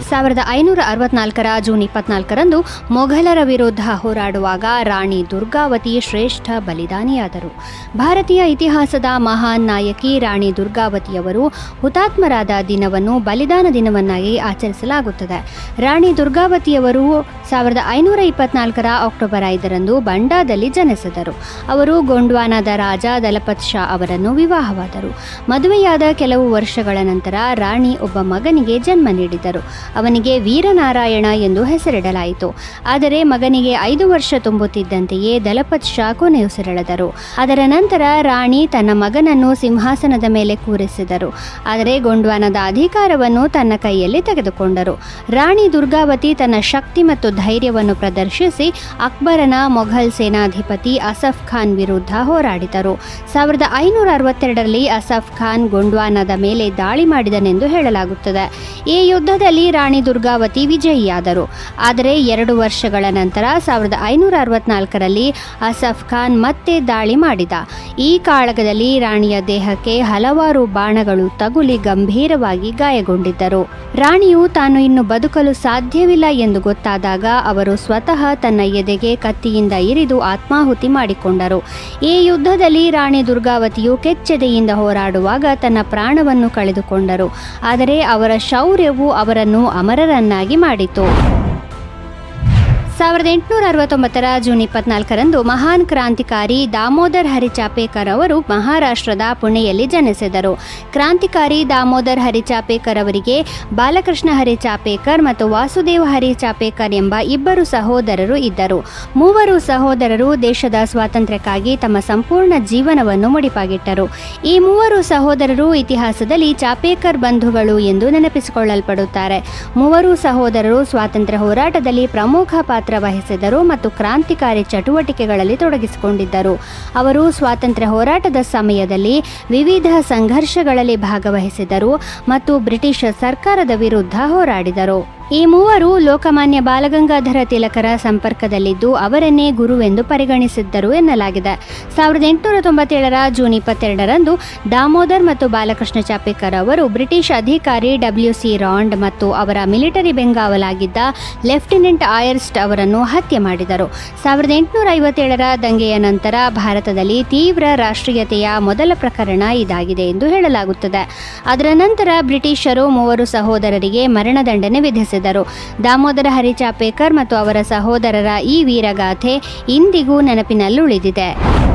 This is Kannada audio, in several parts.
ಸಾವಿರದ ಐನೂರ ಅರವತ್ನಾಲ್ಕರ ಜೂನ್ ಇಪ್ಪತ್ನಾಲ್ಕರಂದು ಮೊಘಲರ ವಿರುದ್ಧ ಹೋರಾಡುವಾಗ ರಾಣಿ ದುರ್ಗಾವತಿ ಶ್ರೇಷ್ಠ ಬಲಿದಾನಿಯಾದರು ಭಾರತೀಯ ಇತಿಹಾಸದ ಮಹಾನ್ ನಾಯಕಿ ರಾಣಿ ದುರ್ಗಾವತಿಯವರು ಹುತಾತ್ಮರಾದ ದಿನವನ್ನು ಬಲಿದಾನ ದಿನವನ್ನಾಗಿ ಆಚರಿಸಲಾಗುತ್ತದೆ ರಾಣಿ ದುರ್ಗಾವತಿಯವರು ಸಾವಿರದ ಐನೂರ ಇಪ್ಪತ್ನಾಲ್ಕರ ಅಕ್ಟೋಬರ್ ಐದರಂದು ಬಂಡಾದಲ್ಲಿ ಜನಿಸಿದರು ಅವರು ಗೊಂಡ್ವಾನದ ರಾಜ ದಲಪತ್ ಶಾ ಅವರನ್ನು ವಿವಾಹವಾದರು ಮದುವೆಯಾದ ಕೆಲವು ವರ್ಷಗಳ ನಂತರ ರಾಣಿ ಒಬ್ಬ ಮಗನಿಗೆ ಜನ್ಮ ನೀಡಿದರು ಅವನಿಗೆ ವೀರನಾರಾಯಣ ಎಂದು ಹೆಸರಿಡಲಾಯಿತು ಆದರೆ ಮಗನಿಗೆ ಐದು ವರ್ಷ ತುಂಬುತ್ತಿದ್ದಂತೆಯೇ ದಲಪತ್ ಶಾ ಕೊನೆಯುಸಿರೆಳೆದರು ಅದರ ನಂತರ ರಾಣಿ ತನ್ನ ಮಗನನ್ನು ಸಿಂಹಾಸನದ ಮೇಲೆ ಕೂರಿಸಿದರು ಆದರೆ ಗೊಂಡ್ವಾನದ ಅಧಿಕಾರವನ್ನು ತನ್ನ ಕೈಯಲ್ಲಿ ತೆಗೆದುಕೊಂಡರು ರಾಣಿ ದುರ್ಗಾವತಿ ತನ್ನ ಶಕ್ತಿ ಮತ್ತು ಧೈರ್ಯವನ್ನು ಪ್ರದರ್ಶಿಸಿ ಅಕ್ಬರನ ಮೊಘಲ್ ಸೇನಾಧಿಪತಿ ಅಸಫ್ ಖಾನ್ ವಿರುದ್ಧ ಹೋರಾಡಿದರು ಸಾವಿರದ ಐನೂರ ಅರವತ್ತೆರಡರಲ್ಲಿ ಅಸಫ್ ಖಾನ್ ಗೊಂಡ್ವಾನದ ಮೇಲೆ ದಾಳಿ ಮಾಡಿದನೆಂದು ಹೇಳಲಾಗುತ್ತದೆ ಈ ಯುದ್ಧದಲ್ಲಿ ರಾಣಿ ದುರ್ಗಾವತಿ ವಿಜಯಿಯಾದರು ಆದರೆ ಎರಡು ವರ್ಷಗಳ ನಂತರ ಸಾವಿರದ ಐನೂರ ಅರವತ್ನಾಲ್ಕರಲ್ಲಿ ಅಸಫ್ ಖಾನ್ ಮತ್ತೆ ದಾಳಿ ಮಾಡಿದ ಈ ಕಾಳಗದಲ್ಲಿ ರಾಣಿಯ ದೇಹಕ್ಕೆ ಹಲವಾರು ಬಾಣಗಳು ತಗುಲಿ ಗಂಭೀರವಾಗಿ ಗಾಯಗೊಂಡಿದ್ದರು ರಾಣಿಯು ತಾನು ಇನ್ನು ಬದುಕಲು ಸಾಧ್ಯವಿಲ್ಲ ಎಂದು ಗೊತ್ತಾದಾಗ ಅವರು ಸ್ವತಃ ತನ್ನ ಎದೆಗೆ ಕತ್ತಿಯಿಂದ ಇರಿದು ಆತ್ಮಾಹುತಿ ಮಾಡಿಕೊಂಡರು ಈ ಯುದ್ಧದಲ್ಲಿ ರಾಣಿ ದುರ್ಗಾವತಿಯು ಕೆಚ್ಚೆದೆಯಿಂದ ಹೋರಾಡುವಾಗ ತನ್ನ ಪ್ರಾಣವನ್ನು ಕಳೆದುಕೊಂಡರು ಆದರೆ ಅವರ ಶೌರ್ಯವು ಅವರನ್ನು ಅಮರರನ್ನಾಗಿ ಮಾಡಿತು ಸಾವಿರದ ಎಂಟುನೂರ ಅರವತ್ತೊಂಬತ್ತರ ಜೂನ್ ಇಪ್ಪತ್ನಾಲ್ಕರಂದು ಮಹಾನ್ ಕ್ರಾಂತಿಕಾರಿ ದಾಮೋದರ್ ಹರಿ ಚಾಪೇಕರ್ ಅವರು ಮಹಾರಾಷ್ಟ್ರದ ಪುಣೆಯಲ್ಲಿ ಜನಿಸಿದರು ಕ್ರಾಂತಿಕಾರಿ ದಾಮೋದರ್ ಹರಿ ಚಾಪೇಕರ್ ಅವರಿಗೆ ಬಾಲಕೃಷ್ಣ ಹರಿ ಚಾಪೇಕರ್ ಮತ್ತು ವಾಸುದೇವ ಹರಿ ಚಾಪೇಕರ್ ಎಂಬ ಇಬ್ಬರು ಸಹೋದರರು ಇದ್ದರು ಮೂವರು ಸಹೋದರರು ದೇಶದ ಸ್ವಾತಂತ್ರ್ಯಕ್ಕಾಗಿ ತಮ್ಮ ಸಂಪೂರ್ಣ ಜೀವನವನ್ನು ಮುಡಿಪಾಗಿಟ್ಟರು ಈ ಮೂವರು ಸಹೋದರರು ಇತಿಹಾಸದಲ್ಲಿ ಚಾಪೇಕರ್ ಬಂಧುಗಳು ಎಂದು ನೆನಪಿಸಿಕೊಳ್ಳಲ್ಪಡುತ್ತಾರೆ ಮೂವರು ಸಹೋದರರು ಸ್ವಾತಂತ್ರ್ಯ ಹೋರಾಟದಲ್ಲಿ ಪ್ರಮುಖ ಪಾತ್ರ ವಹಿಸಿದರು ಮತ್ತು ಕ್ರಾಂತಿಕಾರಿ ಚಟುವಟಿಕೆಗಳಲ್ಲಿ ತೊಡಗಿಸಿಕೊಂಡಿದ್ದರು ಅವರು ಸ್ವಾತಂತ್ರ್ಯ ಹೋರಾಟದ ಸಮಯದಲ್ಲಿ ವಿವಿಧ ಸಂಘರ್ಷಗಳಲ್ಲಿ ಭಾಗವಹಿಸಿದರು ಮತ್ತು ಬ್ರಿಟಿಷ್ ಸರ್ಕಾರದ ವಿರುದ್ಧ ಹೋರಾಡಿದರು ಈ ಮೂವರು ಲೋಕಮಾನ್ಯ ಬಾಲಗಂಗಾಧರ ತಿಲಕರ ಸಂಪರ್ಕದಲ್ಲಿದ್ದು ಅವರನ್ನೇ ಗುರುವೆಂದು ಪರಿಗಣಿಸಿದ್ದರು ಎನ್ನಲಾಗಿದೆ ಸಾವಿರದ ಎಂಟುನೂರ ತೊಂಬತ್ತೇಳರ ಜೂನ್ ಇಪ್ಪತ್ತೆರಡರಂದು ದಾಮೋದರ್ ಮತ್ತು ಬಾಲಕೃಷ್ಣ ಚಾಪೇಕರ್ ಅವರು ಬ್ರಿಟಿಷ್ ಅಧಿಕಾರಿ ಡಬ್ಲ್ಯೂ ಸಿ ರಾಂಡ್ ಮತ್ತು ಅವರ ಮಿಲಿಟರಿ ಬೆಂಗಾವಲಾಗಿದ್ದ ಲೆಫ್ಟಿನೆಂಟ್ ಆಯರ್ಸ್ಟ್ ಅವರನ್ನು ಹತ್ಯೆ ಮಾಡಿದರು ಸಾವಿರದ ಎಂಟುನೂರ ಐವತ್ತೇಳರ ದಂಗೆಯ ನಂತರ ಭಾರತದಲ್ಲಿ ತೀವ್ರ ರಾಷ್ಟ್ರೀಯತೆಯ ಮೊದಲ ಪ್ರಕರಣ ಇದಾಗಿದೆ ಎಂದು ಹೇಳಲಾಗುತ್ತದೆ ಅದರ ನಂತರ ಬ್ರಿಟಿಷರು ಮೂವರು ಸಹೋದರರಿಗೆ ಮರಣದಂಡನೆ ವಿಧಿಸಿದರು ದಾಮೋದರ ಹರಿ ಚಾಪೇಕರ್ ಮತ್ತು ಅವರ ಸಹೋದರರ ಈ ವೀರಗಾಥೆ ಇಂದಿಗೂ ನೆನಪಿನಲ್ಲುಳಿದಿದೆ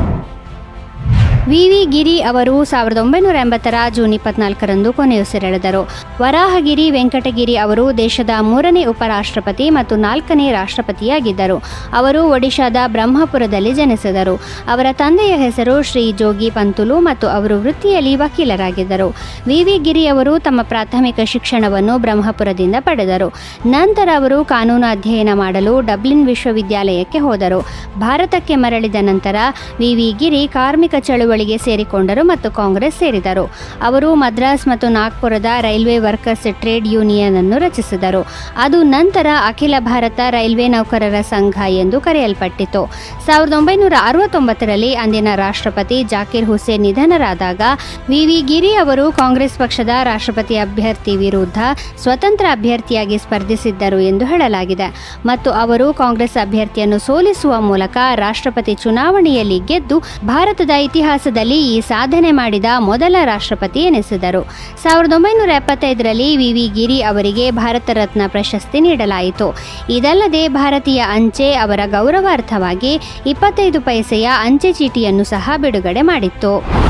ವಿ ವಿ ಗಿರಿ ಅವರು ಸಾವಿರದ ಒಂಬೈನೂರ ಎಂಬತ್ತರ ಜೂನ್ ಇಪ್ಪತ್ನಾಲ್ಕರಂದು ಕೊನೆಯುಸಿರೆಳೆದರು ವರಾಹಗಿರಿ ವೆಂಕಟಗಿರಿ ಅವರು ದೇಶದ ಮೂರನೇ ಉಪರಾಷ್ಟ್ರಪತಿ ಮತ್ತು ನಾಲ್ಕನೇ ರಾಷ್ಟ್ರಪತಿಯಾಗಿದ್ದರು ಅವರು ಒಡಿಶಾದ ಬ್ರಹ್ಮಪುರದಲ್ಲಿ ಜನಿಸಿದರು ಅವರ ತಂದೆಯ ಹೆಸರು ಶ್ರೀ ಜೋಗಿ ಪಂತುಲು ಮತ್ತು ಅವರು ವೃತ್ತಿಯಲ್ಲಿ ವಕೀಲರಾಗಿದ್ದರು ವಿ ವಿ ಗಿರಿ ಅವರು ತಮ್ಮ ಪ್ರಾಥಮಿಕ ಶಿಕ್ಷಣವನ್ನು ಬ್ರಹ್ಮಪುರದಿಂದ ಪಡೆದರು ನಂತರ ಅವರು ಕಾನೂನು ಅಧ್ಯಯನ ಮಾಡಲು ಡಬ್ಲಿನ್ ವಿಶ್ವವಿದ್ಯಾಲಯಕ್ಕೆ ಹೋದರು ಭಾರತಕ್ಕೆ ಮರಳಿದ ನಂತರ ವಿ ವಿ ಗಿರಿ ಕಾರ್ಮಿಕ ಚಳುವಳಿಗೆ ಸೇರಿಕೊಂಡರು ಮತ್ತು ಕಾಂಗ್ರೆಸ್ ಸೇರಿದರು ಅವರು ಮದ್ರಾಸ್ ಮತ್ತು ನಾಗ್ಪುರದ ರೈಲ್ವೆ ವರ್ಕರ್ಸ್ ಟ್ರೇಡ್ ಯೂನಿಯನ್ ಅನ್ನು ರಚಿಸಿದರು ಅದು ನಂತರ ಅಖಿಲ ಭಾರತ ರೈಲ್ವೆ ನೌಕರರ ಸಂಘ ಎಂದು ಕರೆಯಲ್ಪಟ್ಟಿತು ಸಾವಿರದ ಒಂಬೈನೂರ ಅರವತ್ತೊಂಬತ್ತರಲ್ಲಿ ಅಂದಿನ ರಾಷ್ಟ್ರಪತಿ ಜಾಕಿರ್ ಹುಸೇನ್ ನಿಧನರಾದಾಗ ವಿ ವಿ ಗಿರಿ ಅವರು ಕಾಂಗ್ರೆಸ್ ಪಕ್ಷದ ರಾಷ್ಟ್ರಪತಿ ಅಭ್ಯರ್ಥಿ ವಿರುದ್ಧ ಸ್ವತಂತ್ರ ಅಭ್ಯರ್ಥಿಯಾಗಿ ಸ್ಪರ್ಧಿಸಿದ್ದರು ಎಂದು ಹೇಳಲಾಗಿದೆ ಮತ್ತು ಅವರು ಕಾಂಗ್ರೆಸ್ ಅಭ್ಯರ್ಥಿಯನ್ನು ಸೋಲಿಸುವ ಮೂಲಕ ರಾಷ್ಟ್ರಪತಿ ಚುನಾವಣೆಯಲ್ಲಿ ಗೆದ್ದು ಭಾರತದ ಇತಿಹಾಸದಲ್ಲಿ ಈ ಸಾಧನೆ ಮಾಡಿದ ಮೊದಲ ರಾಷ್ಟ್ರಪತಿ ಎನಿಸಿದರು ಸಾವಿರದ ಒಂಬೈನೂರ ಎಪ್ಪತ್ತೈದರಲ್ಲಿ ವಿ ವಿ ಗಿರಿ ಅವರಿಗೆ ಭಾರತ ರತ್ನ ಪ್ರಶಸ್ತಿ ನೀಡಲಾಯಿತು ಇದಲ್ಲದೆ ಭಾರತೀಯ ಅಂಚೆ ಅವರ ಗೌರವಾರ್ಥವಾಗಿ ಇಪ್ಪತ್ತೈದು ಪೈಸೆಯ ಅಂಚೆ ಚೀಟಿಯನ್ನು ಸಹ ಬಿಡುಗಡೆ ಮಾಡಿತ್ತು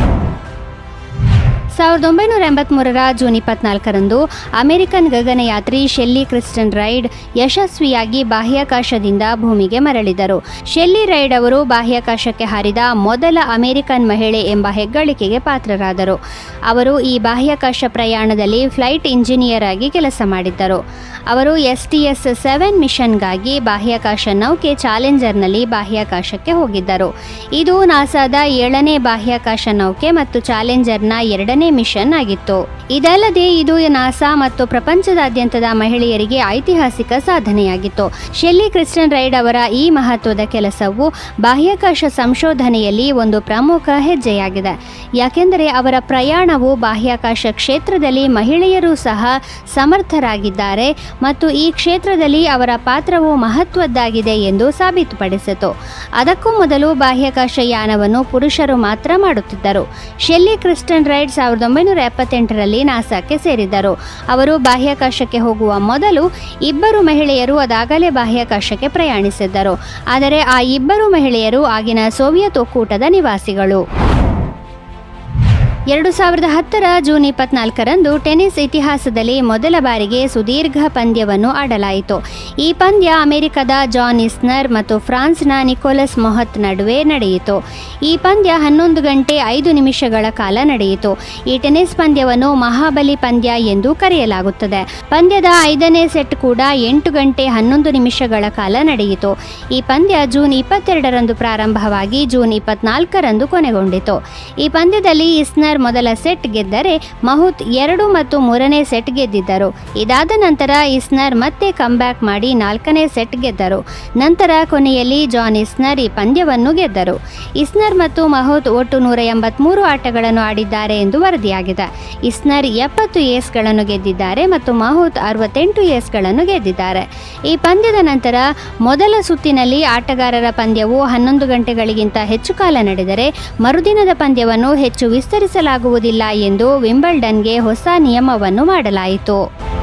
ಸಾವಿರದ ಒಂಬೈನೂರ ಎಂಬತ್ಮೂರರ ಜೂನ್ ಇಪ್ಪತ್ನಾಲ್ಕರಂದು ಅಮೆರಿಕನ್ ಗಗನಯಾತ್ರಿ ಶೆಲ್ಲಿ ಕ್ರಿಸ್ಟನ್ ರೈಡ್ ಯಶಸ್ವಿಯಾಗಿ ಬಾಹ್ಯಾಕಾಶದಿಂದ ಭೂಮಿಗೆ ಮರಳಿದರು ಶೆಲ್ಲಿ ರೈಡ್ ಅವರು ಬಾಹ್ಯಾಕಾಶಕ್ಕೆ ಹಾರಿದ ಮೊದಲ ಅಮೆರಿಕನ್ ಮಹಿಳೆ ಎಂಬ ಹೆಗ್ಗಳಿಕೆಗೆ ಪಾತ್ರರಾದರು ಅವರು ಈ ಬಾಹ್ಯಾಕಾಶ ಪ್ರಯಾಣದಲ್ಲಿ ಫ್ಲೈಟ್ ಇಂಜಿನಿಯರ್ ಆಗಿ ಕೆಲಸ ಮಾಡಿದ್ದರು ಅವರು ಎಸ್ ಟಿ ಎಸ್ ಸೆವೆನ್ ಮಿಷನ್ಗಾಗಿ ಬಾಹ್ಯಾಕಾಶ ನೌಕೆ ಚಾಲೆಂಜರ್ನಲ್ಲಿ ಬಾಹ್ಯಾಕಾಶಕ್ಕೆ ಹೋಗಿದ್ದರು ಇದು ನಾಸಾದ ಏಳನೇ ಬಾಹ್ಯಾಕಾಶ ನೌಕೆ ಮತ್ತು ಚಾಲೆಂಜರ್ನ ಎರಡನೇ ಮಿಷನ್ ಆಗಿತ್ತು ಇದಲ್ಲದೆ ಇದು ನಾಸಾ ಮತ್ತು ಪ್ರಪಂಚದಾದ್ಯಂತದ ಮಹಿಳೆಯರಿಗೆ ಐತಿಹಾಸಿಕ ಸಾಧನೆಯಾಗಿತ್ತು ಶೆಲ್ಲಿ ಕ್ರಿಸ್ಟನ್ ರೈಡ್ ಅವರ ಈ ಮಹತ್ವದ ಕೆಲಸವು ಬಾಹ್ಯಾಕಾಶ ಸಂಶೋಧನೆಯಲ್ಲಿ ಒಂದು ಪ್ರಮುಖ ಹೆಜ್ಜೆಯಾಗಿದೆ ಯಾಕೆಂದರೆ ಅವರ ಪ್ರಯಾಣವು ಬಾಹ್ಯಾಕಾಶ ಕ್ಷೇತ್ರದಲ್ಲಿ ಮಹಿಳೆಯರು ಸಹ ಸಮರ್ಥರಾಗಿದ್ದಾರೆ ಮತ್ತು ಈ ಕ್ಷೇತ್ರದಲ್ಲಿ ಅವರ ಪಾತ್ರವು ಮಹತ್ವದ್ದಾಗಿದೆ ಎಂದು ಸಾಬೀತುಪಡಿಸಿತು ಅದಕ್ಕೂ ಮೊದಲು ಬಾಹ್ಯಾಕಾಶ ಯಾನವನ್ನು ಪುರುಷರು ಮಾತ್ರ ಮಾಡುತ್ತಿದ್ದರು ಶೆಲ್ಲಿ ಕ್ರಿಸ್ಟನ್ ರೈಡ್ ಸಾವಿರದ ಒಂಬೈನೂರ ಎಪ್ಪತ್ತೆಂಟರಲ್ಲಿ ನಾಸಾಕ್ಕೆ ಸೇರಿದ್ದರು ಅವರು ಬಾಹ್ಯಾಕಾಶಕ್ಕೆ ಹೋಗುವ ಮೊದಲು ಇಬ್ಬರು ಮಹಿಳೆಯರು ಅದಾಗಲೇ ಬಾಹ್ಯಾಕಾಶಕ್ಕೆ ಪ್ರಯಾಣಿಸಿದ್ದರು ಆದರೆ ಆ ಇಬ್ಬರು ಮಹಿಳೆಯರು ಆಗಿನ ಸೋವಿಯತ್ ಒಕ್ಕೂಟದ ನಿವಾಸಿಗಳು ಎರಡು ಸಾವಿರದ ಹತ್ತರ ಜೂನ್ ಇಪ್ಪತ್ನಾಲ್ಕರಂದು ಟೆನ್ನಿಸ್ ಇತಿಹಾಸದಲ್ಲಿ ಮೊದಲ ಬಾರಿಗೆ ಸುದೀರ್ಘ ಪಂದ್ಯವನ್ನು ಆಡಲಾಯಿತು ಈ ಪಂದ್ಯ ಅಮೆರಿಕದ ಜಾನ್ ಇಸ್ನರ್ ಮತ್ತು ಫ್ರಾನ್ಸ್ನ ನಿಕೋಲಸ್ ಮೊಹತ್ ನಡುವೆ ನಡೆಯಿತು ಈ ಪಂದ್ಯ ಹನ್ನೊಂದು ಗಂಟೆ ಐದು ನಿಮಿಷಗಳ ಕಾಲ ನಡೆಯಿತು ಈ ಟೆನ್ನಿಸ್ ಪಂದ್ಯವನ್ನು ಮಹಾಬಲಿ ಪಂದ್ಯ ಎಂದು ಕರೆಯಲಾಗುತ್ತದೆ ಪಂದ್ಯದ ಐದನೇ ಸೆಟ್ ಕೂಡ ಎಂಟು ಗಂಟೆ ಹನ್ನೊಂದು ನಿಮಿಷಗಳ ಕಾಲ ನಡೆಯಿತು ಈ ಪಂದ್ಯ ಜೂನ್ ಇಪ್ಪತ್ತೆರಡರಂದು ಪ್ರಾರಂಭವಾಗಿ ಜೂನ್ ಇಪ್ಪತ್ನಾಲ್ಕರಂದು ಕೊನೆಗೊಂಡಿತು ಈ ಪಂದ್ಯದಲ್ಲಿ ಇಸ್ನರ್ ಮೊದಲ ಸೆಟ್ ಗೆದ್ದರೆ ಮಹುತ್ ಎರಡು ಮತ್ತು ಮೂರನೇ ಸೆಟ್ ಗೆದ್ದಿದ್ದರು ಇದಾದ ನಂತರ ಇಸ್ನರ್ ಮತ್ತೆ ಕಮ್ಬ್ಯಾಕ್ ಮಾಡಿ ನಾಲ್ಕನೇ ಸೆಟ್ ಗೆದ್ದರು ನಂತರ ಕೊನೆಯಲ್ಲಿ ಜಾನ್ ಇಸ್ನರ್ ಈ ಪಂದ್ಯವನ್ನು ಗೆದ್ದರು ಇಸ್ನರ್ ಮತ್ತು ಮಹುತ್ ಒಟ್ಟು ನೂರ ಎಂಬತ್ಮೂರು ಆಟಗಳನ್ನು ಆಡಿದ್ದಾರೆ ಎಂದು ವರದಿಯಾಗಿದೆ ಇಸ್ನರ್ ಎಪ್ಪತ್ತು ಏಸ್ಗಳನ್ನು ಗೆದ್ದಿದ್ದಾರೆ ಮತ್ತು ಮಹುತ್ ಅರವತ್ತೆಂಟು ಏಸ್ಗಳನ್ನು ಗೆದ್ದಿದ್ದಾರೆ ಈ ಪಂದ್ಯದ ನಂತರ ಮೊದಲ ಸುತ್ತಿನಲ್ಲಿ ಆಟಗಾರರ ಪಂದ್ಯವು ಹನ್ನೊಂದು ಗಂಟೆಗಳಿಗಿಂತ ಹೆಚ್ಚು ಕಾಲ ನಡೆದರೆ ಮರುದಿನದ ಪಂದ್ಯವನ್ನು ಹೆಚ್ಚು ವಿಸ್ತರಿಸಲಾಗುವುದಿಲ್ಲ ಎಂದು ವಿಂಬಲ್ಡನ್ಗೆ ಹೊಸ ನಿಯಮವನ್ನು ಮಾಡಲಾಯಿತು